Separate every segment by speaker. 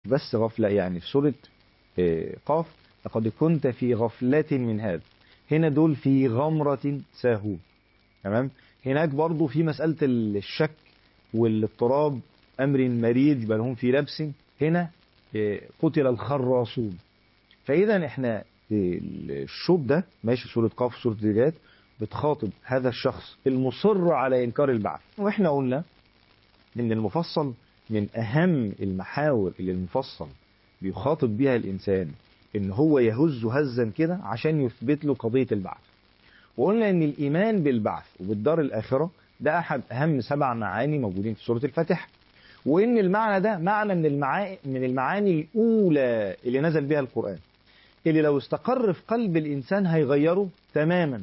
Speaker 1: بس غفلة يعني في سورة قاف لقد كنت في غفلة من هذا هنا دول في غمرة ساهون تمام هناك برضو في مسألة الشك والاضطراب أمر مريج بل هم في لبس هنا قتل الخراصون فإذا احنا الشوط ده ماشي سورة قاف سورة الذريات بتخاطب هذا الشخص المصر على إنكار البعث واحنا قلنا إن المفصل من أهم المحاور اللي المفصل بيخاطب بيها الإنسان إن هو يهز هزا كده عشان يثبت له قضية البعث وقلنا إن الإيمان بالبعث وبالدار الآخرة ده أحد أهم سبع معاني موجودين في سورة الفاتحة وإن المعنى ده معنى من المعاني, من المعاني الأولى اللي نزل بها القرآن اللي لو استقر في قلب الإنسان هيغيره تماما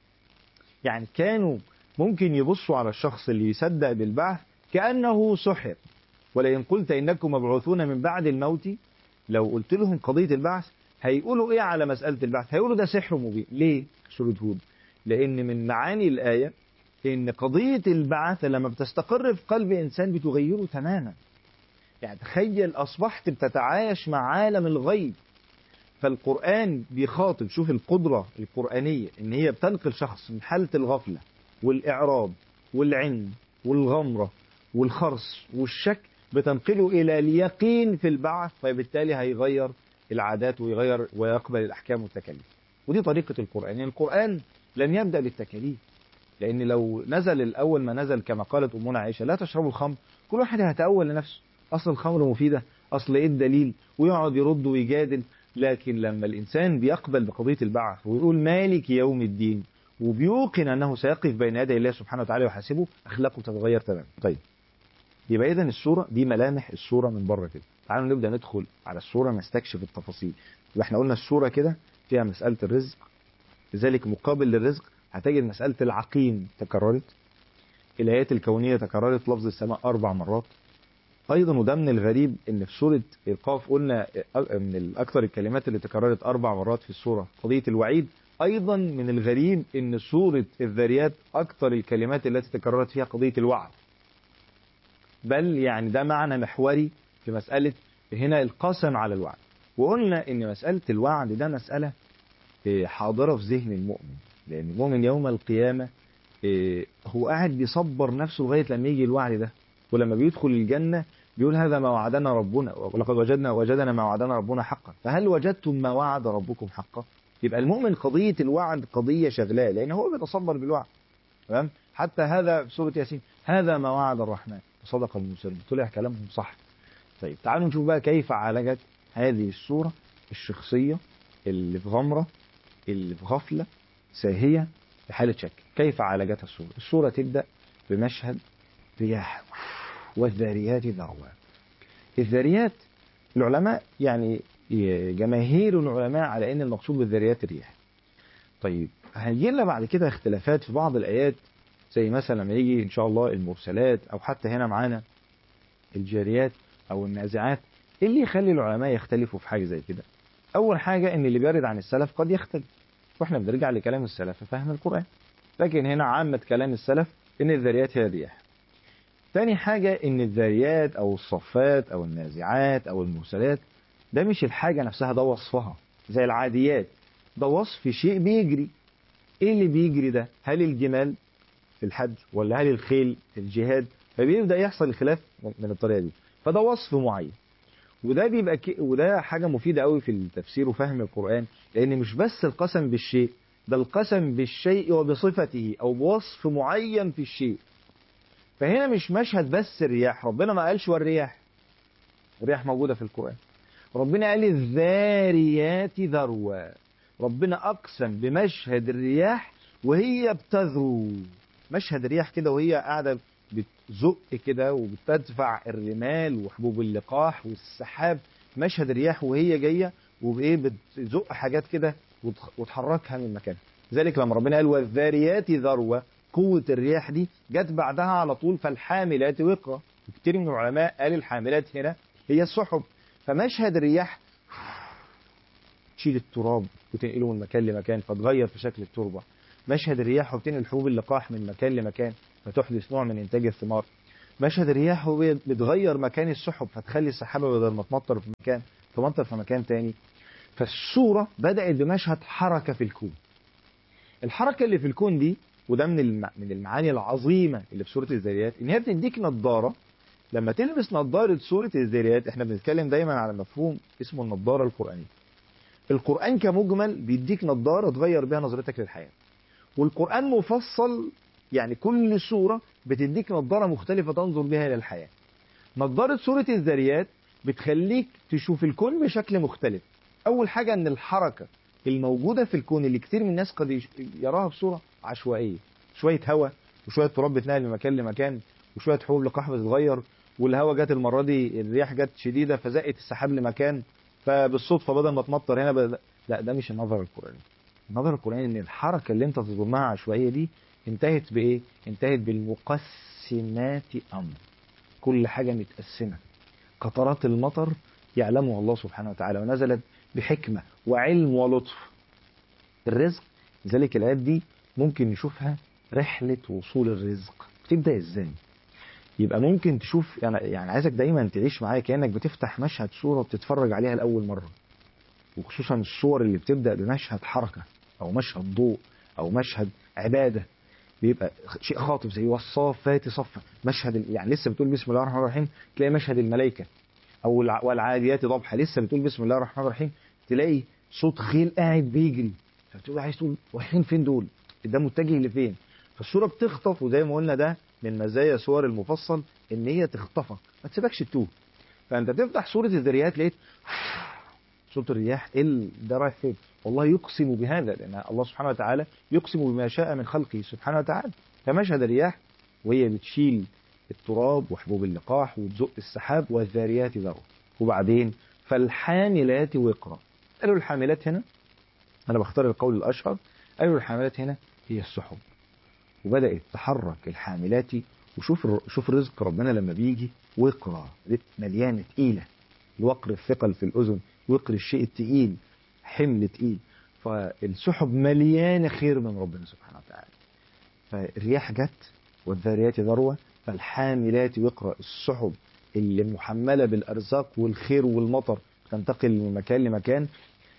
Speaker 1: يعني كانوا ممكن يبصوا على الشخص اللي يصدق بالبعث كأنه سحر ولئن قلت إنكم مبعوثون من بعد الموت لو قلت لهم قضية البعث هيقولوا إيه على مسألة البعث هيقولوا ده سحر مبين ليه سورة هود لأن من معاني الآية إن قضية البعث لما بتستقر في قلب إنسان بتغيره تماما يعني تخيل أصبحت بتتعايش مع عالم الغيب فالقرآن بيخاطب شوف القدرة القرآنية إن هي بتنقل شخص من حالة الغفلة والإعراض والعند والغمرة والخرص والشك بتنقله إلى اليقين في البعث فبالتالي هيغير العادات ويغير ويقبل الأحكام والتكاليف ودي طريقة القرآن يعني القرآن لن يبدأ بالتكاليف لأن لو نزل الأول ما نزل كما قالت أمنا عائشة لا تشربوا الخمر كل واحد هيتأول لنفسه أصل الخمر مفيدة أصل إيه الدليل ويقعد يرد ويجادل لكن لما الإنسان بيقبل بقضية البعث ويقول مالك يوم الدين وبيوقن أنه سيقف بين يدي الله سبحانه وتعالى ويحاسبه أخلاقه تتغير تماما طيب يبقى إذا الصورة دي ملامح الصورة من بره كده تعالوا نبدأ ندخل على الصورة نستكشف التفاصيل يبقى احنا قلنا الصورة كده فيها مسألة الرزق لذلك مقابل للرزق هتجد مسألة العقيم تكررت الآيات الكونية تكررت لفظ السماء أربع مرات أيضا وده من الغريب إن في سورة القاف قلنا من أكثر الكلمات اللي تكررت أربع مرات في السورة قضية الوعيد أيضا من الغريب إن سورة الذريات أكثر الكلمات التي تكررت فيها قضية الوعد بل يعني ده معنى محوري في مسألة هنا القسم على الوعد وقلنا إن مسألة الوعد ده مسألة حاضرة في ذهن المؤمن لأن المؤمن يوم القيامة هو قاعد بيصبر نفسه لغاية لما يجي الوعد ده ولما بيدخل الجنة بيقول هذا ما وعدنا ربنا ولقد وجدنا وجدنا ما وعدنا ربنا حقا فهل وجدتم ما وعد ربكم حقا يبقى المؤمن قضية الوعد قضية شغلاه لأن هو بيتصبر بالوعد تمام حتى هذا في سورة ياسين هذا ما وعد الرحمن وصدق المرسلون طلع كلامهم صح طيب تعالوا نشوف بقى كيف عالجت هذه الصورة الشخصية اللي في غمرة اللي في غفلة ساهية في حالة شك كيف عالجتها الصورة الصورة تبدأ بمشهد رياح والذاريات ذروا الذاريات العلماء يعني جماهير العلماء على ان المقصود بالذاريات الرياح طيب هيجي لنا بعد كده اختلافات في بعض الايات زي مثلا لما يجي ان شاء الله المرسلات او حتى هنا معانا الجاريات او النازعات ايه اللي يخلي العلماء يختلفوا في حاجه زي كده اول حاجه ان اللي بيرد عن السلف قد يختلف واحنا بنرجع لكلام السلف فهم القران لكن هنا عامه كلام السلف ان الذاريات هي الرياح تاني حاجة إن الذاريات أو الصفات أو النازعات أو المرسلات ده مش الحاجة نفسها ده وصفها زي العاديات ده وصف شيء بيجري إيه اللي بيجري ده؟ هل الجمال في الحج ولا هل الخيل في الجهاد؟ فبيبدأ يحصل الخلاف من الطريقة دي فده وصف معين وده بيبقى ك... وده حاجة مفيدة قوي في التفسير وفهم القرآن لأن مش بس القسم بالشيء ده القسم بالشيء وبصفته أو بوصف معين في الشيء فهنا مش مشهد بس الرياح ربنا ما قالش والرياح الرياح موجودة في القرآن ربنا قال الذاريات ذروة ربنا أقسم بمشهد الرياح وهي بتذرو مشهد الرياح كده وهي قاعدة بتزق كده وبتدفع الرمال وحبوب اللقاح والسحاب مشهد الرياح وهي جاية وبإيه بتزق حاجات كده وتحركها من مكانها ذلك لما ربنا قال والذاريات ذروة قوة الرياح دي جت بعدها على طول فالحاملات وقرا كتير من العلماء قال الحاملات هنا هي السحب فمشهد الرياح تشيل التراب وتنقله من مكان لمكان فتغير في شكل التربة مشهد الرياح وبتنقل حبوب اللقاح من مكان لمكان فتحدث نوع من إنتاج الثمار مشهد الرياح هو بتغير مكان السحب فتخلي السحابة بدل ما تمطر في مكان تمطر في مكان تاني فالسورة بدأت بمشهد حركة في الكون الحركة اللي في الكون دي وده من الم... من المعاني العظيمة اللي في سورة الذاريات ان هي بتديك نظارة لما تلبس نظارة سورة الذاريات احنا بنتكلم دايما على مفهوم اسمه النظارة القرآنية القرآن كمجمل بيديك نظارة تغير بيها نظرتك للحياة والقرآن مفصل يعني كل سورة بتديك نظارة مختلفة تنظر بها للحياة نظارة سورة الذاريات بتخليك تشوف الكون بشكل مختلف أول حاجة أن الحركة الموجودة في الكون اللي كتير من الناس قد يراها بصورة عشوائية شوية هواء وشوية تراب بتنقل من مكان لمكان وشوية حبوب لقاح بتتغير والهواء جت المرة دي الرياح جت شديدة فزقت السحاب لمكان فبالصدفة بدل ما تمطر هنا بدل... لا ده مش النظر القرآني النظر القرآني ان الحركة اللي انت تظنها عشوائية دي انتهت بايه انتهت بالمقسمات امر كل حاجة متقسمة قطرات المطر يعلمها الله سبحانه وتعالى ونزلت بحكمة وعلم ولطف الرزق لذلك الآيات دي ممكن نشوفها رحلة وصول الرزق بتبدأ ازاي يبقى ممكن تشوف يعني, يعني عايزك دايما تعيش معايا كأنك بتفتح مشهد صورة بتتفرج عليها لأول مرة وخصوصا الصور اللي بتبدأ بمشهد حركة أو مشهد ضوء أو مشهد عبادة بيبقى شيء خاطف زي والصافات صفا مشهد يعني لسه بتقول بسم الله الرحمن الرحيم تلاقي مشهد الملائكة أو والعاديات ضبحة لسه بتقول بسم الله الرحمن الرحيم تلاقي صوت خيل قاعد بيجري فبتقول عايز تقول رايحين فين دول ده متجه لفين فالصورة بتخطف وزي ما قلنا ده من مزايا صور المفصل ان هي تخطفك ما تسيبكش تتوه فانت تفتح سورة الذريات لقيت صوت الرياح ايه ده رايح فين والله يقسم بهذا لان الله سبحانه وتعالى يقسم بما شاء من خلقه سبحانه وتعالى فمشهد الرياح وهي بتشيل التراب وحبوب اللقاح وتزق السحاب والذاريات ذروه وبعدين فالحاملات وقرا قالوا الحاملات هنا انا بختار القول الاشهر قالوا الحاملات هنا هي السحب وبدات تحرك الحاملات وشوف شوف رزق ربنا لما بيجي وقرا مليانه تقيله الوقر الثقل في الاذن وقر الشيء التقيل حمل تقيل فالسحب مليانه خير من ربنا سبحانه وتعالى فالرياح جت والذاريات ذروه فالحاملات وقرا السحب اللي محمله بالارزاق والخير والمطر تنتقل من مكان لمكان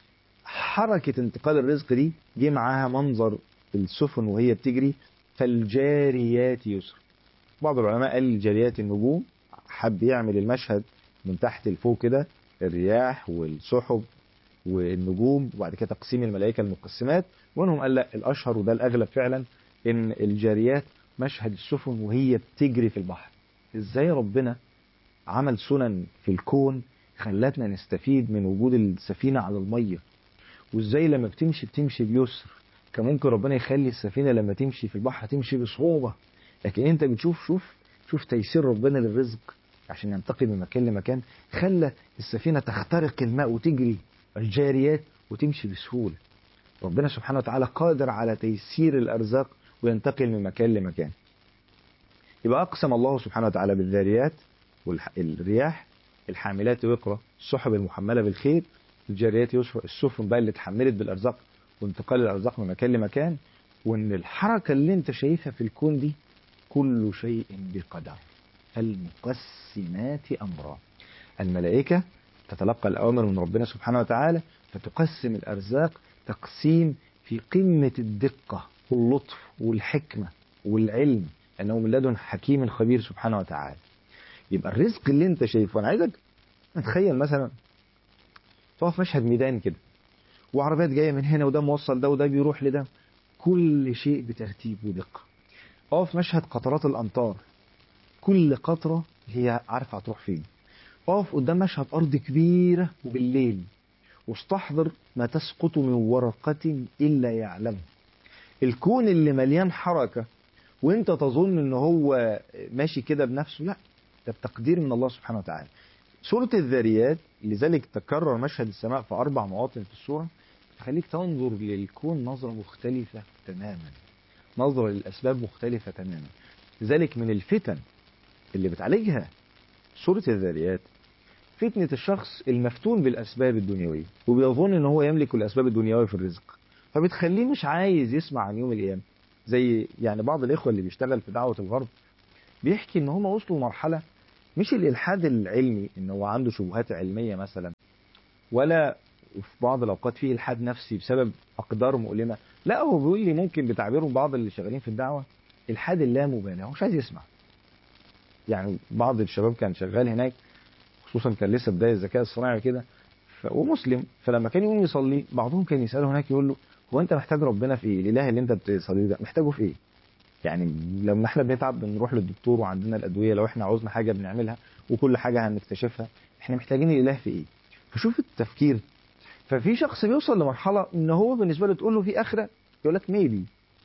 Speaker 1: حركه انتقال الرزق دي جه معاها منظر السفن وهي بتجري فالجاريات يسر بعض العلماء قال الجاريات النجوم حب يعمل المشهد من تحت لفوق كده الرياح والسحب والنجوم وبعد كده تقسيم الملائكه المقسمات وانهم قال لا الاشهر وده الاغلب فعلا ان الجاريات مشهد السفن وهي بتجري في البحر ازاي ربنا عمل سنن في الكون خلتنا نستفيد من وجود السفينه على الميه وازاي لما بتمشي بتمشي بيسر كان ممكن ربنا يخلي السفينه لما تمشي في البحر تمشي بصعوبه لكن انت بتشوف شوف شوف تيسير ربنا للرزق عشان ينتقل من مكان لمكان خلى السفينه تخترق الماء وتجري الجاريات وتمشي بسهوله ربنا سبحانه وتعالى قادر على تيسير الارزاق وينتقل من مكان لمكان يبقى اقسم الله سبحانه وتعالى بالذاريات والرياح الحاملات وقرا السحب المحمله بالخير الجاريات يسرى السفن بقى اللي اتحملت بالارزاق وانتقال الارزاق من مكان لمكان وان الحركه اللي انت شايفها في الكون دي كل شيء بقدر المقسمات امرا الملائكه تتلقى الاوامر من ربنا سبحانه وتعالى فتقسم الارزاق تقسيم في قمه الدقه واللطف والحكمه والعلم انه من لدن حكيم خبير سبحانه وتعالى يبقى الرزق اللي انت شايفه انا عايزك تخيل مثلا تقف مشهد ميدان كده وعربيات جايه من هنا وده موصل ده وده بيروح لده كل شيء بترتيب ودقه اقف مشهد قطرات الامطار كل قطره هي عارفه هتروح فين اقف قدام مشهد ارض كبيره وبالليل واستحضر ما تسقط من ورقه الا يعلمه الكون اللي مليان حركه وانت تظن ان هو ماشي كده بنفسه لا ده بتقدير من الله سبحانه وتعالى سورة الذاريات لذلك تكرر مشهد السماء في أربع مواطن في السورة تخليك تنظر للكون نظرة مختلفة تماما نظرة للأسباب مختلفة تماما لذلك من الفتن اللي بتعالجها سورة الذاريات فتنة الشخص المفتون بالأسباب الدنيوية وبيظن إن هو يملك الأسباب الدنيوية في الرزق فبتخليه مش عايز يسمع عن يوم القيامة زي يعني بعض الإخوة اللي بيشتغل في دعوة الغرب بيحكي ان هم وصلوا لمرحله مش الالحاد العلمي ان هو عنده شبهات علميه مثلا ولا في بعض الاوقات فيه الحاد نفسي بسبب اقدار مؤلمه لا هو بيقول لي ممكن بتعبيره بعض اللي شغالين في الدعوه الحاد اللامبالي هو مش عايز يسمع يعني بعض الشباب كان شغال هناك خصوصا كان لسه بدايه الذكاء الصناعي كده ف... ومسلم فلما كان يقوم يصلي بعضهم كان يساله هناك يقول له هو انت محتاج ربنا في ايه؟ الاله اللي انت بتصلي ده محتاجه في ايه؟ يعني لما احنا بنتعب بنروح للدكتور وعندنا الادويه لو احنا عاوزنا حاجه بنعملها وكل حاجه هنكتشفها احنا محتاجين الاله في ايه؟ فشوف التفكير ففي شخص بيوصل لمرحله ان هو بالنسبه له تقول له في اخره يقول لك ميبي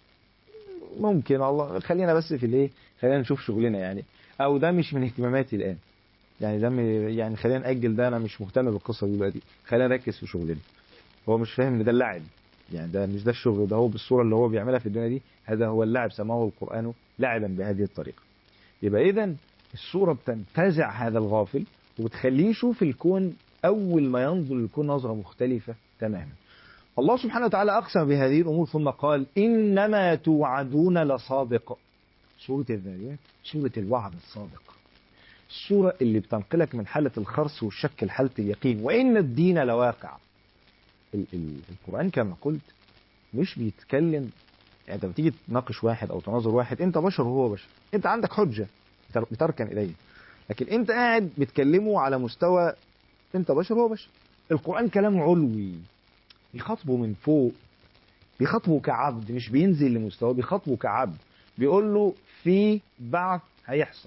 Speaker 1: ممكن الله خلينا بس في الايه؟ خلينا نشوف شغلنا يعني او ده مش من اهتماماتي الان يعني ده م- يعني خلينا ناجل ده انا مش مهتم بالقصه دي دلوقتي خلينا نركز في شغلنا هو مش فاهم ان ده اللعب يعني ده مش ده الشغل ده هو بالصوره اللي هو بيعملها في الدنيا دي هذا هو اللعب سماه القران لعبا بهذه الطريقه يبقى اذا الصوره بتنتزع هذا الغافل وبتخليه يشوف الكون اول ما ينظر للكون نظره مختلفه تماما الله سبحانه وتعالى اقسم بهذه الامور ثم قال انما توعدون لصادق سوره الذاريات سوره الوعد الصادق السورة اللي بتنقلك من حالة الخرس والشك لحالة اليقين وإن الدين لواقع ال- ال- القرآن كما قلت مش بيتكلم يعني انت بتيجي تناقش واحد او تناظر واحد انت بشر وهو بشر انت عندك حجة بتر- بتركن اليه لكن انت قاعد بتكلمه على مستوى انت بشر وهو بشر القرآن كلام علوي بيخاطبه من فوق بيخاطبه كعبد مش بينزل لمستواه بيخاطبه كعبد بيقول له في بعث هيحصل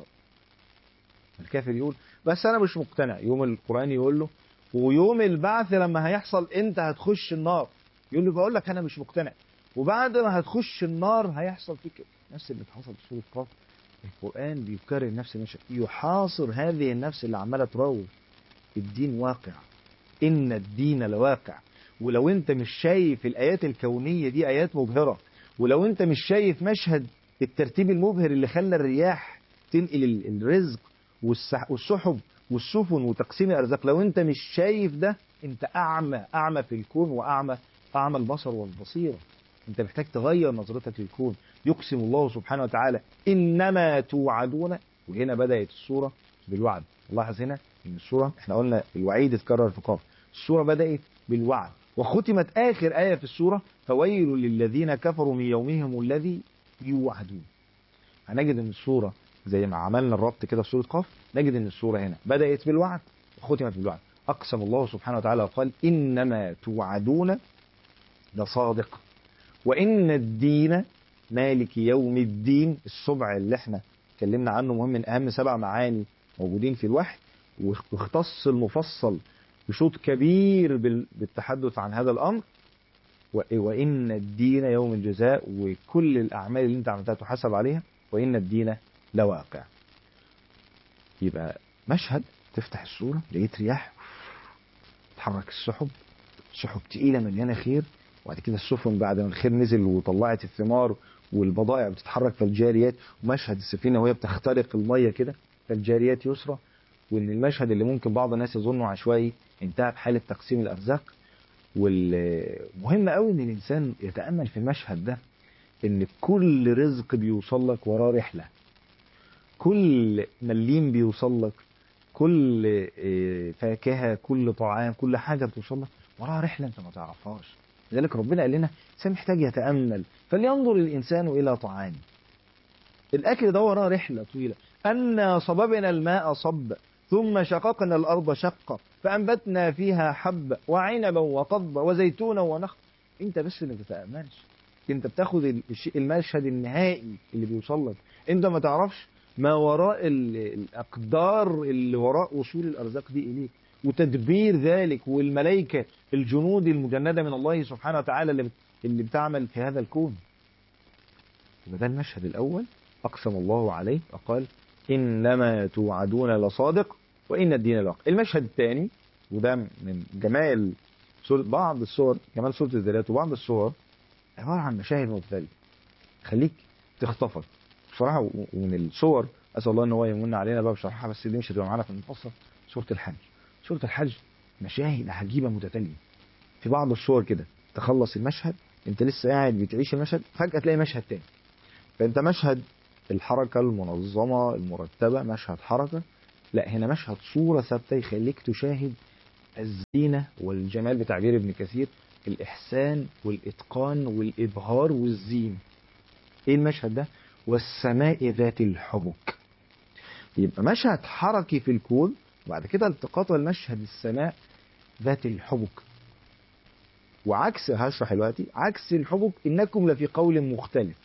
Speaker 1: الكافر يقول بس انا مش مقتنع يوم القران يقول له ويوم البعث لما هيحصل انت هتخش النار يقول له بقول لك انا مش مقتنع وبعد ما هتخش النار هيحصل فيك كده. نفس اللي حصل في سوره قاف القران بيكرر نفس المشهد يحاصر هذه النفس اللي عماله تراوغ الدين واقع ان الدين لواقع ولو انت مش شايف الايات الكونيه دي ايات مبهره ولو انت مش شايف مشهد الترتيب المبهر اللي خلى الرياح تنقل ال- الرزق والسح- والسحب والسفن وتقسيم الارزاق لو انت مش شايف ده انت اعمى اعمى في الكون واعمى اعمى البصر والبصيره انت محتاج تغير نظرتك للكون يقسم الله سبحانه وتعالى انما توعدون وهنا بدات السوره بالوعد لاحظ هنا ان السوره احنا قلنا الوعيد اتكرر في قاف السوره بدات بالوعد وختمت اخر ايه في السوره فويل للذين كفروا من يومهم الذي يوعدون هنجد ان السوره زي ما عملنا الربط كده في سوره قاف نجد ان السوره هنا بدات بالوعد وختمت بالوعد اقسم الله سبحانه وتعالى وقال انما توعدون لصادق وان الدين مالك يوم الدين السبع اللي احنا اتكلمنا عنه مهم من اهم سبع معاني موجودين في الوحي واختص المفصل بشوط كبير بال- بالتحدث عن هذا الامر و- وان الدين يوم الجزاء وكل الاعمال اللي انت عملتها تحاسب عليها وان الدين لواقع يبقى مشهد تفتح الصورة لقيت رياح تحرك السحب سحب تقيلة مليانة خير وبعد كده السفن بعد ما الخير نزل وطلعت الثمار والبضائع بتتحرك فالجاريات ومشهد السفينة وهي بتخترق المية كده فالجاريات يسرى وان المشهد اللي ممكن بعض الناس يظنه عشوائي انتهى بحالة تقسيم الارزاق والمهم قوي ان الانسان يتامل في المشهد ده ان كل رزق بيوصل لك وراه رحله كل مليم بيوصل لك كل آه، فاكهه كل طعام كل حاجه بتوصل لك وراها رحله انت ما تعرفهاش لذلك ربنا قال لنا الانسان محتاج يتامل فلينظر الانسان الى طعامه الاكل ده وراه رحله طويله انا صببنا الماء صب ثم شققنا الارض شقا فانبتنا فيها حبا وعنبا وقضبا وزيتونا ونخلا انت بس اللي ما بتتاملش انت بتاخد الشيء المشهد النهائي اللي بيوصل لك انت ما تعرفش ما وراء ال- الاقدار اللي وراء وصول الارزاق دي اليك وتدبير ذلك والملائكه الجنود المجنده من الله سبحانه وتعالى اللي بت- اللي بتعمل في هذا الكون يبقى ده المشهد الاول اقسم الله عليه وقال انما توعدون لصادق وان الدين لواقع المشهد الثاني وده من جمال سورة بعض الصور جمال سوره الذريات وبعض الصور عباره عن مشاهد مختلفه خليك تخطفك بصراحه و- ومن الصور اسال الله ان هو يمن علينا بقى بشرحها بس دي مش هتبقى معانا في المفصل سوره الحج سوره الحج مشاهد عجيبه متتاليه في بعض الصور كده تخلص المشهد انت لسه قاعد بتعيش المشهد فجاه تلاقي مشهد تاني فانت مشهد الحركة المنظمة المرتبة مشهد حركة لا هنا مشهد صورة ثابتة يخليك تشاهد الزينة والجمال بتعبير ابن كثير الإحسان والإتقان والإبهار والزين إيه المشهد ده؟ والسماء ذات الحبك يبقى مشهد حركي في الكون وبعد كده التقاط المشهد السماء ذات الحبك وعكس هشرح دلوقتي عكس الحبك انكم لفي قول مختلف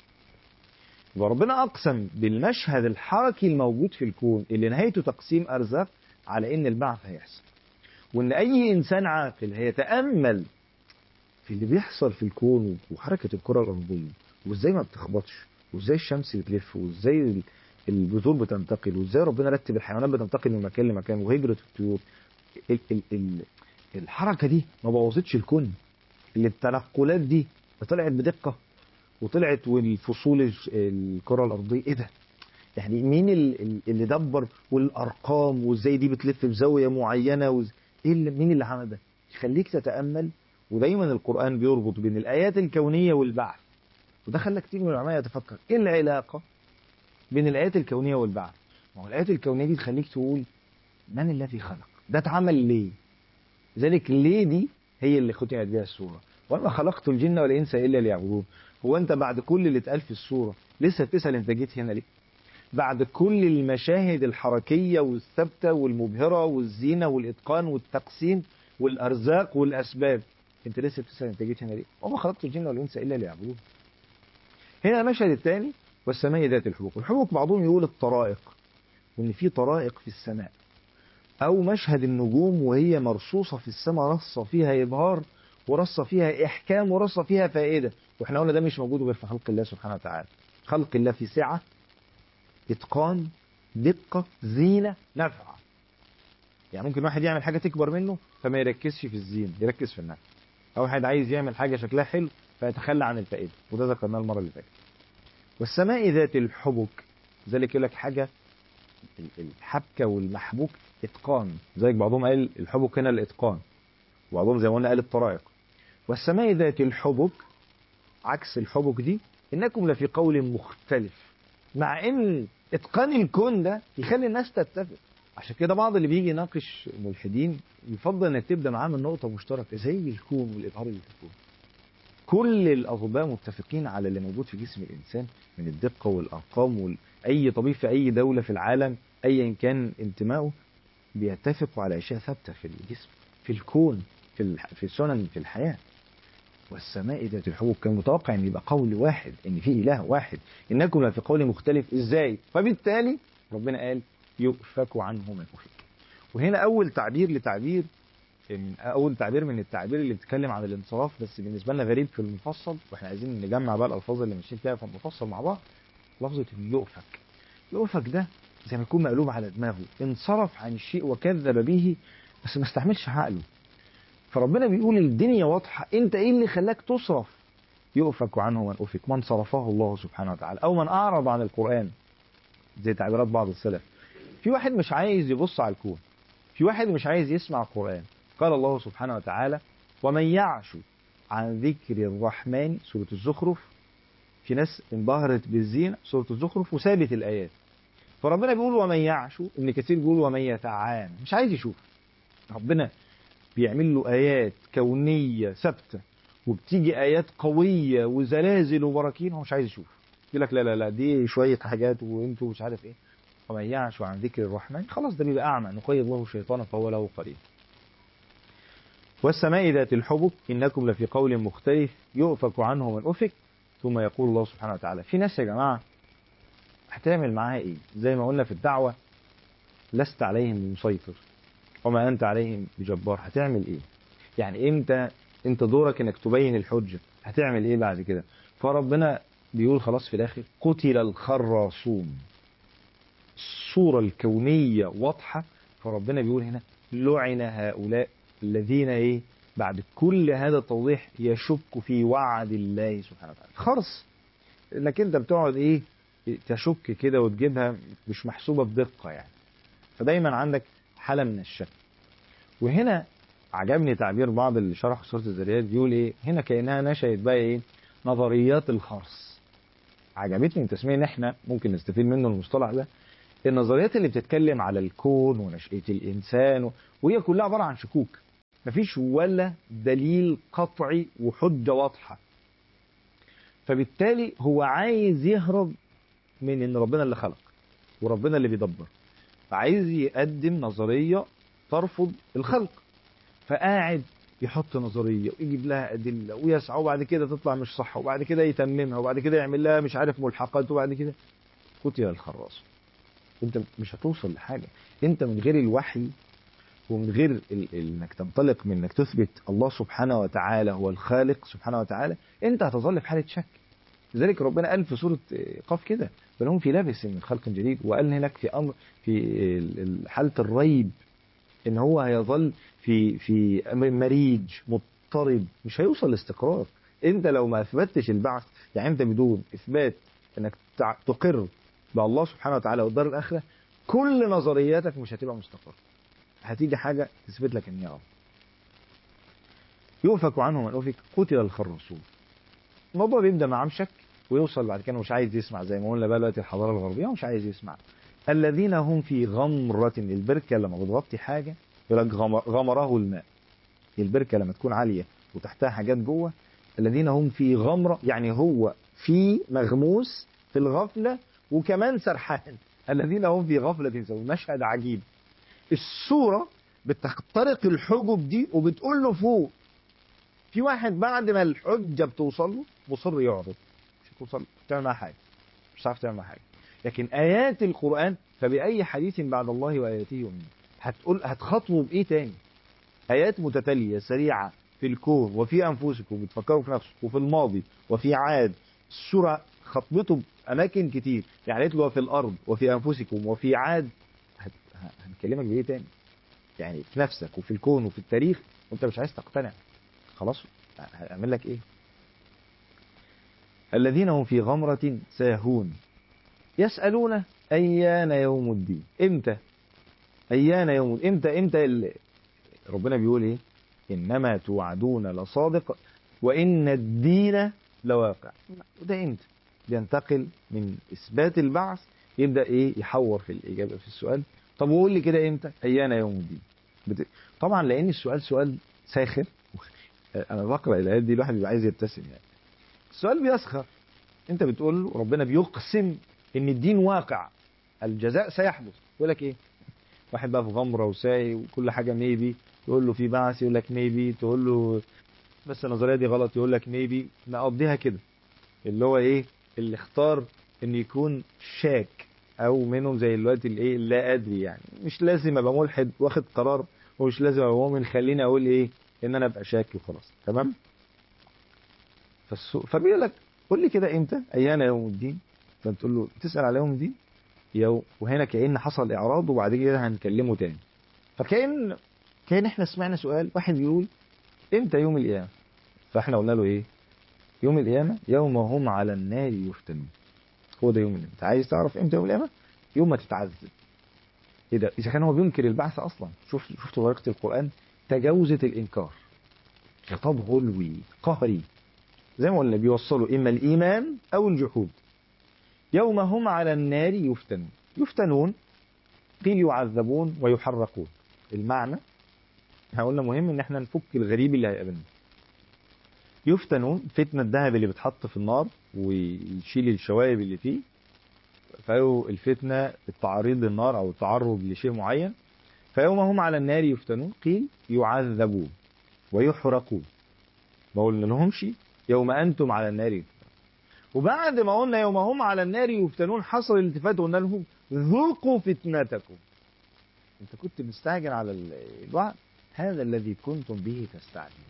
Speaker 1: وربنا اقسم بالمشهد الحركي الموجود في الكون اللي نهايته تقسيم ارزاق على ان البعث هيحصل وان اي انسان عاقل هيتامل في اللي بيحصل في الكون وحركه الكره الارضيه وازاي ما بتخبطش وازاي الشمس بتلف وازاي البذور بتنتقل وازاي ربنا رتب الحيوانات بتنتقل من مكان لمكان وهجره الطيور ال ال ال الحركه دي ما بوظتش الكون اللي التنقلات دي طلعت بدقه وطلعت والفصول الكره الارضيه ايه ده؟ يعني مين اللي دبر والارقام وازاي دي بتلف بزاويه معينه وز... ايه اللي مين اللي عمل ده؟ يخليك تتامل ودايما القران بيربط بين الايات الكونيه والبعث وده خلى كتير من العلماء يتفكر ايه العلاقه بين الايات الكونيه والبعث؟ ما هو الايات الكونيه دي تخليك تقول من الذي خلق؟ ده اتعمل ليه؟ لذلك ليه دي هي اللي ختمت بها السوره وما خلقت الجن والانس الا ليعبدون هو انت بعد كل اللي اتقال في السوره لسه بتسال انت جيت هنا ليه؟ بعد كل المشاهد الحركيه والثابته والمبهره والزينه والاتقان والتقسيم والارزاق والاسباب انت لسه بتسال انت جيت هنا ليه؟ وما خلقت الجن والانس الا ليعبدون. هنا المشهد الثاني والسماء ذات الحبوك، الحبوك بعضهم يقول الطرائق وان في طرائق في السماء او مشهد النجوم وهي مرصوصه في السماء رصه فيها ابهار ورصه فيها احكام ورصه فيها فائده واحنا قلنا ده مش موجود غير في خلق الله سبحانه وتعالى خلق الله في سعه اتقان دقه زينه نفع يعني ممكن واحد يعمل حاجه تكبر منه فما يركزش في الزينه يركز في النفع او واحد عايز يعمل حاجه شكلها حلو فيتخلى عن الفائده وده ذكرناه المره اللي فاتت والسماء ذات الحبك ذلك يقول لك حاجه الحبكه والمحبوك اتقان زيك بعضهم قال الحبك هنا الاتقان وبعضهم زي ما قلنا قال الطرائق والسماء ذات الحبك عكس الحبك دي انكم لفي قول مختلف مع ان اتقان الكون ده يخلي الناس تتفق عشان كده بعض اللي بيجي يناقش ملحدين يفضل انك تبدا معاه من نقطه مشتركه زي الكون والابهار اللي في الكون كل الاطباء متفقين على اللي موجود في جسم الانسان من الدقه والارقام وال... اي طبيب في اي دوله في العالم ايا كان انتمائه بيتفقوا على اشياء ثابته في الجسم في الكون في الح... في السنن في الحياه والسماء ذات الحبوب كان متوقع ان يبقى قول واحد ان في اله واحد انكم لفي قول مختلف ازاي فبالتالي ربنا قال يؤفك عنه من افك وهنا اول تعبير لتعبير من اول تعبير من التعبير اللي بيتكلم عن الانصراف بس بالنسبه لنا غريب في المفصل واحنا عايزين نجمع بقى الالفاظ اللي ماشيين فيها في المفصل مع بعض لفظه يؤفك يؤفك ده زي ما يكون مقلوب على دماغه انصرف عن الشيء وكذب به بس ما استحملش عقله فربنا بيقول الدنيا واضحه انت ايه اللي خلاك تصرف يؤفك عنه من افك من صرفه الله سبحانه وتعالى او من اعرض عن القران زي تعبيرات بعض السلف في واحد مش عايز يبص على الكون في واحد مش عايز يسمع القران قال الله سبحانه وتعالى ومن يعش عن ذكر الرحمن سورة الزخرف في ناس انبهرت بالزين سورة الزخرف وسابت الآيات فربنا بيقول ومن يعش ابن كثير بيقول ومن يتعان مش عايز يشوف ربنا بيعمل له آيات كونية ثابتة وبتيجي آيات قوية وزلازل وبراكين هو مش عايز يشوف يقول لك لا لا لا دي شوية حاجات وانتوا مش عارف ايه ومن يعش عن ذكر الرحمن خلاص ده بيبقى أعمى نقيض له شيطانا فهو له قريب والسماء ذات الحبك إنكم لفي قول مختلف يؤفك عنه من أفك ثم يقول الله سبحانه وتعالى في ناس يا جماعة هتعمل معاها إيه زي ما قلنا في الدعوة لست عليهم بمسيطر وما أنت عليهم بجبار هتعمل إيه يعني إمتى أنت دورك إنك تبين الحجة هتعمل إيه بعد كده فربنا بيقول خلاص في الآخر قتل الخراصون الصورة الكونية واضحة فربنا بيقول هنا لعن هؤلاء الذين ايه بعد كل هذا التوضيح يشك في وعد الله سبحانه وتعالى خرص انك انت بتقعد ايه تشك كده وتجيبها مش محسوبه بدقه يعني فدايما عندك حاله من الشك وهنا عجبني تعبير بعض اللي شرحوا سوره الذريات بيقول ايه هنا كانها نشأت بقى ايه نظريات الخرص عجبتني التسميه ان احنا ممكن نستفيد منه المصطلح ده النظريات اللي بتتكلم على الكون ونشأة الإنسان و... وهي كلها عبارة عن شكوك مفيش ولا دليل قطعي وحجة واضحة فبالتالي هو عايز يهرب من ان ربنا اللي خلق وربنا اللي بيدبر فعايز يقدم نظرية ترفض الخلق فقاعد يحط نظرية ويجيب لها أدلة ويسعى وبعد كده تطلع مش صح وبعد كده يتممها وبعد كده يعمل لها مش عارف ملحقات وبعد كده قتل الخراص انت مش هتوصل لحاجة انت من غير الوحي ومن غير ال- ال- انك تنطلق من انك تثبت الله سبحانه وتعالى هو الخالق سبحانه وتعالى انت هتظل في حالة شك لذلك ربنا قال في سورة قاف كده بل هم في لبس من خلق جديد وقال هناك في امر في ال- ال- حالة الريب ان هو هيظل في في مريج مضطرب مش هيوصل لاستقرار انت لو ما اثبتش البعث يعني انت بدون اثبات انك تع- تقر بالله سبحانه وتعالى والدار الاخره كل نظرياتك مش هتبقى مستقره هتيجي حاجه تثبت لك ان هي غلط يؤفك عنه من افك قتل الخراصون الموضوع بيبدا مع شك ويوصل بعد كده مش عايز يسمع زي ما قلنا بقى دلوقتي الحضاره الغربيه مش عايز يسمع الذين هم في غمرة البركة لما بتغطي حاجة يقول لك غمر- غمره الماء البركة لما تكون عالية وتحتها حاجات جوه الذين هم في غمرة يعني هو في مغموس في الغفلة وكمان سرحان الذين هم في غفلة سوء مشهد عجيب الصورة بتخترق الحجب دي وبتقول له فوق في واحد بعد ما الحجة بتوصل له مصر يعرض مش هتوصل مش هتعمل معاه حاجة مش هتعرف تعمل معاه حاجة لكن آيات القرآن فبأي حديث بعد الله وآياته يؤمنون هتقول هتخاطبوا بإيه تاني آيات متتالية سريعة في الكون وفي أنفسكم بتفكروا في نفسكم وفي الماضي وفي عاد السورة خطبته بأماكن كتير يعني قالت له وفي الأرض وفي أنفسكم وفي عاد هت- ه- هنكلمك بإيه تاني يعني في نفسك وفي الكون وفي التاريخ وانت مش عايز تقتنع خلاص هعمل لك ايه الذين هم في غمرة ساهون يسألون أيان يوم الدين امتى أيان يوم امتى امتى ال... ربنا بيقول ايه إنما توعدون لصادق وإن الدين لواقع وده امتى بينتقل من إثبات البعث يبدأ ايه يحور في الإجابة في السؤال طب وقول لي كده امتى أيان يوم الدين بت... طبعا لأن السؤال سؤال ساخر أنا بقرأ الآيات دي الواحد بيبقى عايز يبتسم يعني السؤال بيسخر انت بتقول له ربنا بيقسم ان الدين واقع الجزاء سيحدث يقول لك ايه واحد بقى في غمره وساي وكل حاجه ميبي يقول له في بعث يقول لك ميبي تقول له بس النظريه دي غلط يقول لك ميبي نقضيها كده اللي هو ايه اللي اختار ان يكون شاك او منهم زي دلوقتي الايه لا ادري يعني مش لازم ابقى ملحد واخد قرار ومش لازم ابقى مؤمن خليني اقول ايه ان انا ابقى شاك وخلاص تمام فالسوق فبيقول لك قول لي كده امتى ايان يوم الدين فانت تقول له تسال على يوم الدين يوم وهنا كأن حصل اعراض وبعد كده هنكلمه تاني فكأن كأن احنا سمعنا سؤال واحد بيقول امتى يوم القيامه فاحنا قلنا له ايه يوم القيامه يوم هم على النار يفتنون هو ده يوم القيامه انت عايز تعرف امتى يوم القيامه يوم ما تتعذب ايه ده اذا كان هو بينكر البعث اصلا شوف شفت طريقه القران تجاوزت الانكار خطاب غلوي قهري زي ما قلنا بيوصلوا اما الايمان او الجحود يوم هم على النار يفتنون يفتنون قيل يعذبون ويحرقون المعنى احنا قلنا مهم ان احنا نفك الغريب اللي هيقابلنا يفتنون فتنة الذهب اللي بتحط في النار ويشيل الشوائب اللي فيه فهو الفتنة التعريض للنار او التعرض لشيء معين فيوم هم على النار يفتنون قيل يعذبون ويحرقون ما قلنا لهمش يوم انتم على النار يفتنون وبعد ما قلنا يوم هم على النار يفتنون حصل الالتفات وقلنا لهم ذوقوا فتنتكم انت كنت مستعجل على الوعد هذا الذي كنتم به تستعجلون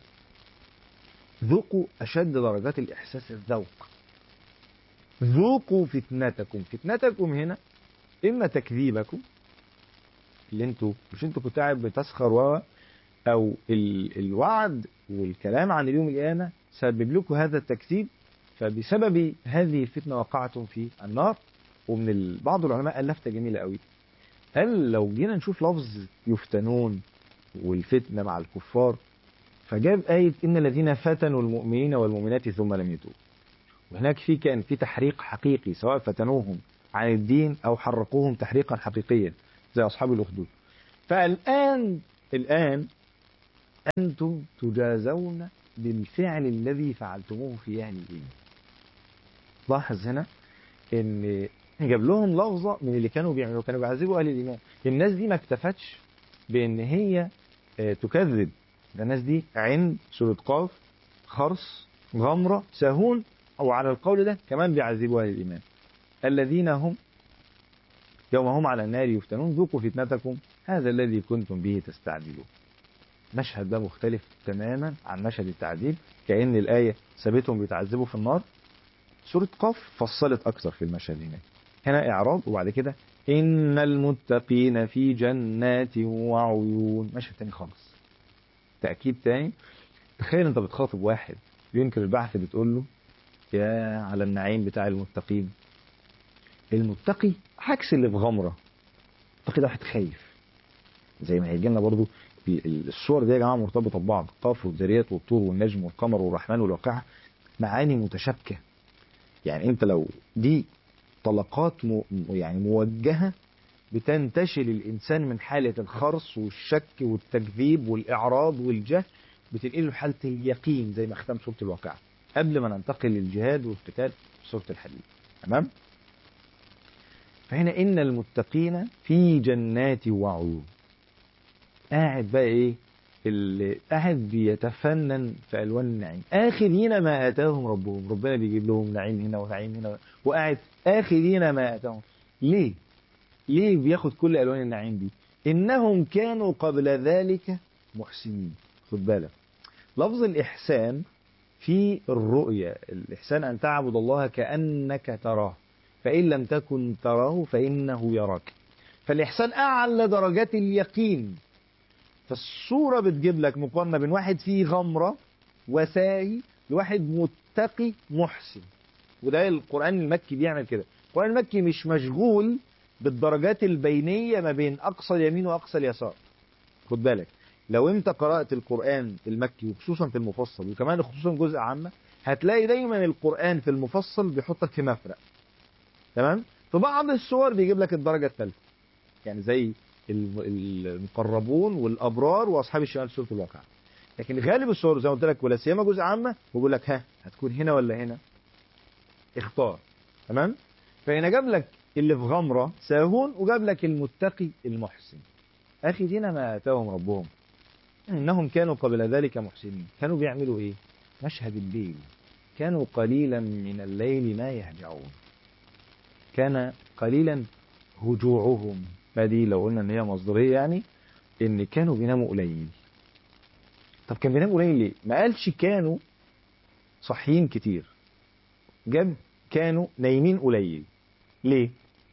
Speaker 1: ذوقوا اشد درجات الاحساس الذوق ذوقوا فتنتكم فتنتكم هنا اما تكذيبكم اللي انتوا مش انتوا كنتوا قاعد بتسخر و او ال... الوعد والكلام عن اليوم القيامه سبب لكم هذا التكذيب فبسبب هذه الفتنه وقعتم في النار ومن ال... بعض العلماء قال لفته جميله قوي قال لو جينا نشوف لفظ يفتنون والفتنه مع الكفار فجاب آية إن الذين فتنوا المؤمنين والمؤمنات ثم لم يتوبوا وهناك في كان في تحريق حقيقي سواء فتنوهم عن الدين أو حرقوهم تحريقا حقيقيا زي أصحاب الأخدود فالآن الآن أنتم تجازون بالفعل الذي فعلتموه في أهل الإيمان لاحظ هنا ان جاب لهم لفظه من اللي كانوا بيعملوا كانوا بيعذبوا اهل الايمان الناس دي ما اكتفتش بان هي آه، تكذب ده الناس دي عند سوره قاف خرص غمره سهون او على القول ده كمان بيعذبوا اهل الايمان الذين هم يوم هم على النار يفتنون ذوقوا فتنتكم هذا الذي كنتم به تستعجلون مشهد ده مختلف تماما عن مشهد التعذيب كأن الآية سابتهم بيتعذبوا في النار سورة قاف فصلت أكثر في المشهد هناك هنا إعراض وبعد كده إن المتقين في جنات وعيون مشهد تاني خالص تأكيد تاني تخيل أنت بتخاطب واحد ينكر البعث بتقول له يا على النعيم بتاع المتقين المتقي عكس اللي في غمرة المتقي ده واحد خايف زي ما هيجي لنا برضه في الصور دي يا جماعه مرتبطه ببعض القاف والذريات والطور والنجم والقمر والرحمن والواقعه معاني متشابكه يعني انت لو دي طلقات م... يعني موجهه بتنتشل الانسان من حاله الخرص والشك والتكذيب والاعراض والجهل بتنقله لحاله اليقين زي ما ختم سوره الواقعه قبل ما ننتقل للجهاد والقتال في سوره الحديد تمام فهنا ان المتقين في جنات وعيون قاعد بقى ايه اللي قاعد بيتفنن في الوان النعيم اخرين ما اتاهم ربهم ربنا بيجيب لهم نعيم هنا ونعيم هنا وقاعد اخرين ما اتاهم ليه ليه بياخد كل الوان النعيم دي انهم كانوا قبل ذلك محسنين خد بالك لفظ الاحسان في الرؤيا الاحسان ان تعبد الله كانك تراه فان لم تكن تراه فانه يراك فالاحسان اعلى درجات اليقين فالصورة بتجيب لك مقارنة بين واحد فيه غمرة وساهي لواحد متقي محسن وده القرآن المكي بيعمل كده القرآن المكي مش مشغول بالدرجات البينية ما بين أقصى اليمين وأقصى اليسار خد بالك لو انت قرأت القرآن المكي وخصوصا في المفصل وكمان خصوصا جزء عامة هتلاقي دايما القرآن في المفصل بيحطك في مفرق تمام في بعض الصور بيجيب لك الدرجة الثالثة يعني زي المقربون والابرار واصحاب الشمال سوره الواقع لكن غالب الصور زي ما قلت لك ولا سيما جزء عامه بيقول لك ها هتكون هنا ولا هنا اختار تمام فهنا جاب لك اللي في غمره ساهون وجاب لك المتقي المحسن اخي دينا ما اتاهم ربهم انهم كانوا قبل ذلك محسنين كانوا بيعملوا ايه مشهد الليل كانوا قليلا من الليل ما يهجعون كان قليلا هجوعهم ما دي لو قلنا ان هي مصدريه يعني ان كانوا بيناموا قليل طب كان بيناموا قليل ليه ما قالش كانوا صاحيين كتير جاب كانوا نايمين قليل ليه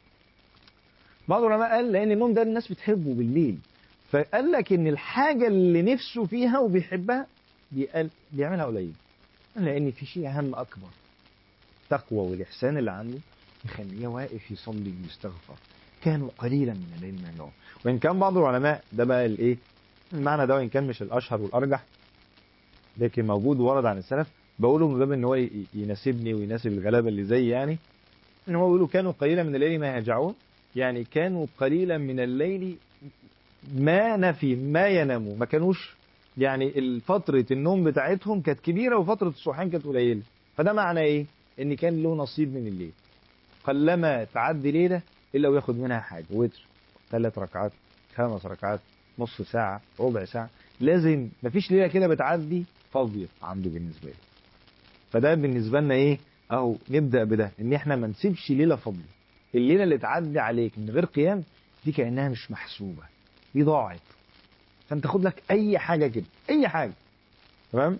Speaker 1: بعض العلماء قال لان النوم ده الناس بتحبه بالليل فقال لك ان الحاجه اللي نفسه فيها وبيحبها بيقل بيعملها قليل لان في شيء اهم اكبر التقوى والاحسان اللي عنده يخليه واقف يصلي ويستغفر كانوا قليلا من الليل ما يهجعون وان كان بعض العلماء ده بقى الايه المعنى ده وان كان مش الاشهر والارجح لكن موجود ورد عن السلف بقوله من باب ان هو يناسبني ويناسب الغلابه اللي زي يعني ان هو بيقولوا كانوا قليلا من الليل ما يهجعون يعني كانوا قليلا من الليل ما نفي ما يناموا ما كانوش يعني فترة النوم بتاعتهم كانت كبيرة وفترة الصحيان كانت قليلة فده معنى ايه ان كان له نصيب من الليل قلما تعدي ليلة الا وياخد منها حاجه وتر ثلاث ركعات خمس ركعات نص ساعه ربع ساعه لازم مفيش ليله كده بتعدي فاضيه عنده بالنسبه له فده بالنسبه لنا ايه اهو نبدا بده ان احنا ما نسيبش ليله فاضيه الليله اللي تعدي عليك من غير قيام دي كانها مش محسوبه دي ضاعت فانت خد لك اي حاجه كده اي حاجه تمام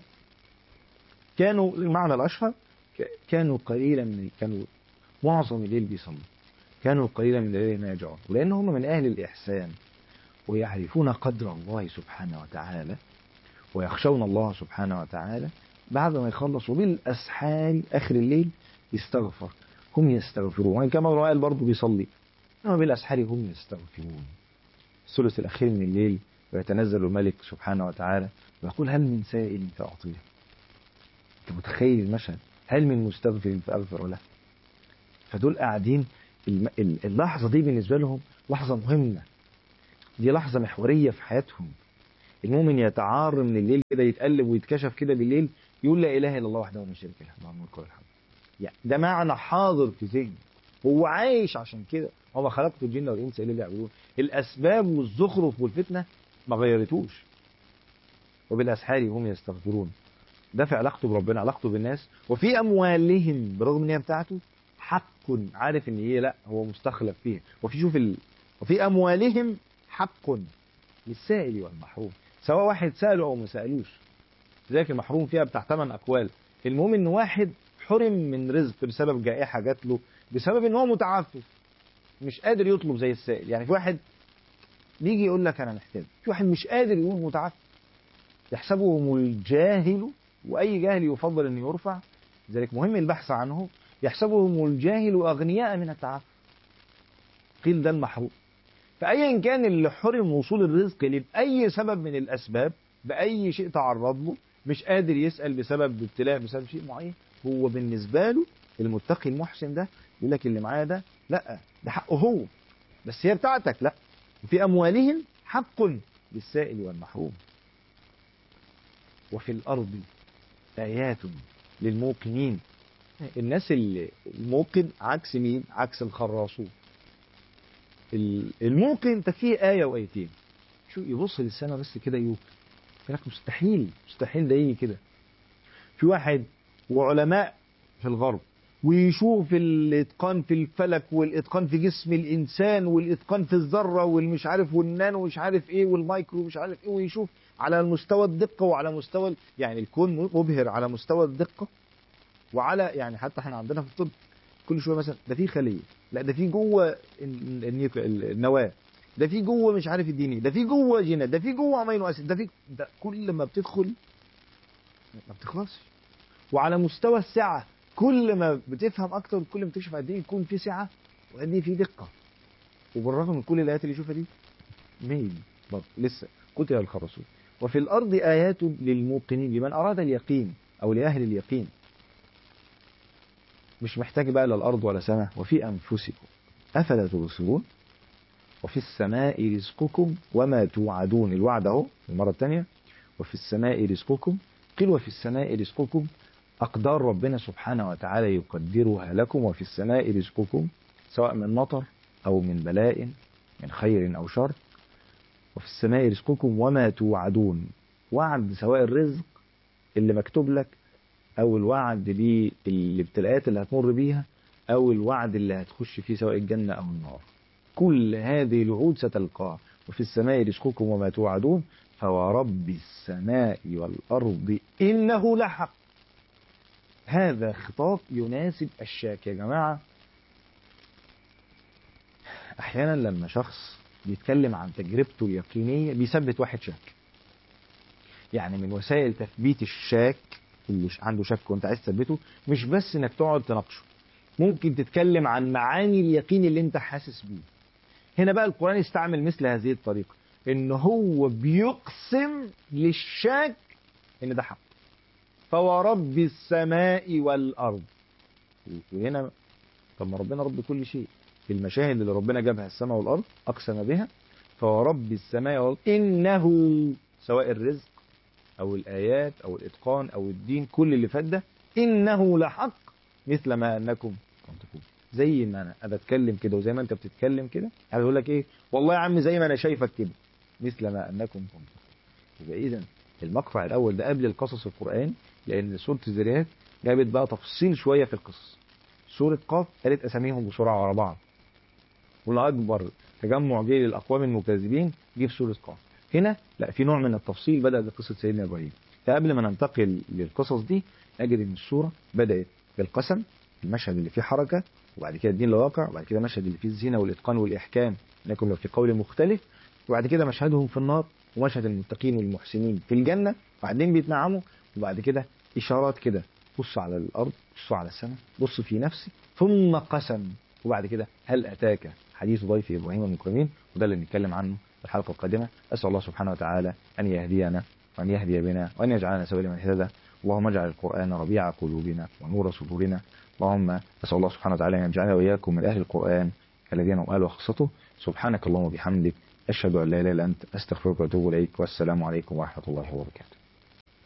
Speaker 1: كانوا المعنى الاشهر كانوا قليلا من كانوا معظم الليل بيصلوا كانوا قليلا من الليل ما يرجعون ولأن هم من أهل الإحسان ويعرفون قدر الله سبحانه وتعالى ويخشون الله سبحانه وتعالى بعد ما يخلصوا بالأسحار آخر الليل يستغفر هم يستغفرون وإن كما قال برضه بيصلي أما بالأسحار هم يستغفرون الثلث الأخير من الليل ويتنزل الملك سبحانه وتعالى ويقول هل من سائل فأعطيه أنت متخيل المشهد هل من مستغفر فاغفر له فدول قاعدين الم- ال- اللحظه دي بالنسبه لهم لحظه مهمه دي لحظه محوريه في حياتهم المؤمن يتعار من الليل كده يتقلب ويتكشف كده بالليل يقول لا اله الا الله وحده لا شريك له له الملك وله الحمد يعني ده معنى حاضر في ذهنه هو عايش عشان كده وما خلقت الجن والانس الا ليعبدون الاسباب والزخرف والفتنه ما غيرتوش وبالاسحار هم يستغفرون ده في علاقته بربنا علاقته بالناس وفي اموالهم برغم ان هي بتاعته حق عارف ان هي لا هو مستخلف فيها وفي شوف ال... وفي اموالهم حق للسائل والمحروم سواء واحد ساله او ما سالوش لذلك المحروم فيها بتاع ثمان اقوال المهم ان واحد حرم من رزق بسبب جائحه جات له بسبب ان هو متعفف مش قادر يطلب زي السائل يعني في واحد بيجي يقول لك انا محتاج في واحد مش قادر يقول متعفف يحسبهم الجاهل واي جاهل يفضل ان يرفع لذلك مهم البحث عنه يحسبهم الجاهل اغنياء من التعفف قيل ده المحروم فايا كان اللي حرم وصول الرزق لاي سبب من الاسباب باي شيء تعرض له مش قادر يسال بسبب ابتلاء بسبب شيء معين هو بالنسبه له المتقي المحسن ده يقول لك اللي معايا ده لا ده حقه هو بس هي بتاعتك لا وفي اموالهم حق للسائل والمحروم وفي الارض ايات للموقنين الناس اللي الموقن عكس مين عكس الخراصون ال- الموقن تكفيه آية وآيتين شو يبص للسماء بس كده يوقن يقول لك مستحيل مستحيل ده يجي كده في واحد وعلماء في الغرب ويشوف الاتقان في الفلك والاتقان في جسم الانسان والاتقان في الذره والمش عارف والنانو ومش عارف ايه والمايكرو مش عارف ايه ويشوف على مستوى الدقه وعلى مستوى ال- يعني الكون مبهر على مستوى الدقه وعلى يعني حتى احنا عندنا في الطب كل شويه مثلا ده في خليه لا ده في جوه ال- النيوك- النواه ده في جوه مش عارف الديني ده في جوه جينات ده في جوه امينو اسيد ده في ده كل ما بتدخل ما بتخلصش وعلى مستوى السعه كل ما بتفهم اكتر كل ما بتكشف قد ايه يكون في سعه وقد ايه في دقه وبالرغم من كل الايات اللي يشوفها دي ميل برضه لسه قتل الخرسون وفي الارض ايات للموقنين لمن اراد اليقين او لاهل اليقين مش محتاج بقى لا الارض ولا سماء وفي انفسكم افلا تبصرون وفي السماء رزقكم وما توعدون الوعد اهو المره الثانيه وفي السماء رزقكم قيل وفي السماء رزقكم أقدار ربنا سبحانه وتعالى يقدرها لكم وفي السماء رزقكم سواء من مطر أو من بلاء من خير أو شر وفي السماء رزقكم وما توعدون وعد سواء الرزق اللي مكتوب لك أو الوعد بالابتلاءات اللي هتمر بيها أو الوعد اللي هتخش فيه سواء الجنة أو النار كل هذه الوعود ستلقاها وفي السماء رزقكم وما توعدون فورب السماء والأرض إنه لحق هذا خطاب يناسب الشاك يا جماعة أحيانا لما شخص بيتكلم عن تجربته اليقينية بيثبت واحد شاك يعني من وسائل تثبيت الشاك اللي عنده شك وانت عايز تثبته مش بس انك تقعد تناقشه ممكن تتكلم عن معاني اليقين اللي انت حاسس بيه هنا بقى القرآن يستعمل مثل هذه الطريقة ان هو بيقسم للشاك ان ده حق فورب السماء والارض وهنا طب ما ربنا رب كل شيء المشاهد اللي ربنا جابها السماء والارض اقسم بها فورب السماء والارض انه سواء الرزق او الايات او الاتقان او الدين كل اللي فات ده انه لحق مثل ما انكم تنطقون زي ما انا انا بتكلم كده وزي ما انت بتتكلم كده انا بقول لك ايه والله يا عم زي ما انا شايفك كده مثل ما انكم تنطقون يبقى اذا المقطع الاول ده قبل القصص القران لان سوره الذريات جابت بقى تفصيل شويه في القصص سوره قاف قالت اساميهم بسرعه ورا بعض والاكبر تجمع جه للاقوام المكذبين جه في سوره قاف هنا لا في نوع من التفصيل بدا بقصه سيدنا ابراهيم فقبل ما ننتقل للقصص دي نجد ان السوره بدات بالقسم المشهد اللي فيه حركه وبعد كده الدين الواقع وبعد كده مشهد اللي فيه الزنا والاتقان والاحكام انكم لو في قول مختلف وبعد كده مشهدهم في النار ومشهد المتقين والمحسنين في الجنه وبعدين بيتنعموا وبعد كده اشارات كده بص على الارض بص على السماء بص في نفسك ثم قسم وبعد كده هل اتاك حديث ضيف ابراهيم المكرمين وده اللي نتكلم عنه في الحلقه القادمه اسال الله سبحانه وتعالى ان يهدينا وان يهدي بنا وان يجعلنا سبيل من اهتدى اللهم اجعل القرآن ربيع قلوبنا ونور صدورنا اللهم أسأل الله سبحانه وتعالى أن يجعلنا وإياكم من أهل القرآن الذين هم أهل وخاصته سبحانك اللهم وبحمدك أشهد أن لا إله إلا أنت أستغفرك وأتوب إليك والسلام عليكم ورحمة الله وبركاته